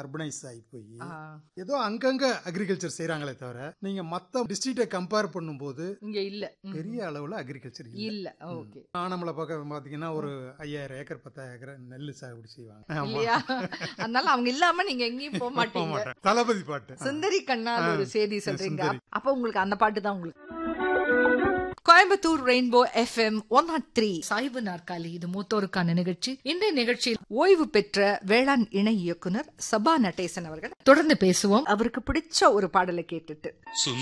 Urbanise ஆகி போய் ஆ, ஏதோ அங்கங்க அக்ரிகல்ச்சர் செய்றாங்களே தவிர நீங்க மத்த டிஸ்ட்ரிக்டை கம்பேர் பண்ணும்போது இங்க இல்ல ம். பெரிய அளவுல அக்ரிகல்ச்சர் இல்ல இல்ல ஓகே ஆனமலை பக்கம் பாத்தீங்கன்னா ஒரு ஐயாயிரம் ஏக்கர் பத்தாயிரம் ஏக்கர் நெல் சாகுபடி செய்வாங்க ஆமா. இல்லையா அதனால அவங்க இல்லாம நீங்க எங்கேயும் போக போக மாட்டீங்க மாட்டேன். தளபதி பாட்டு சுந்தரி கண்ணா அது ஒரு செய்தி சொல்றீங்க சுந்தரி. அப்ப உங்களுக்கு அந்த பாட்டு தான் உங்களுக்கு Coimbatore rainbow FM one naught three சாய்வு நாற்காலி இது மூத்தோருக்கான நிகழ்ச்சி இந்த நிகழ்ச்சியில் ஓய்வு பெற்ற வேளாண் இணை இயக்குனர் சபா நடேசன் அவர்கள் தொடர்ந்து பேசுவோம் அவருக்கு பிடிச்ச ஒரு பாடலை கேட்டுட்டு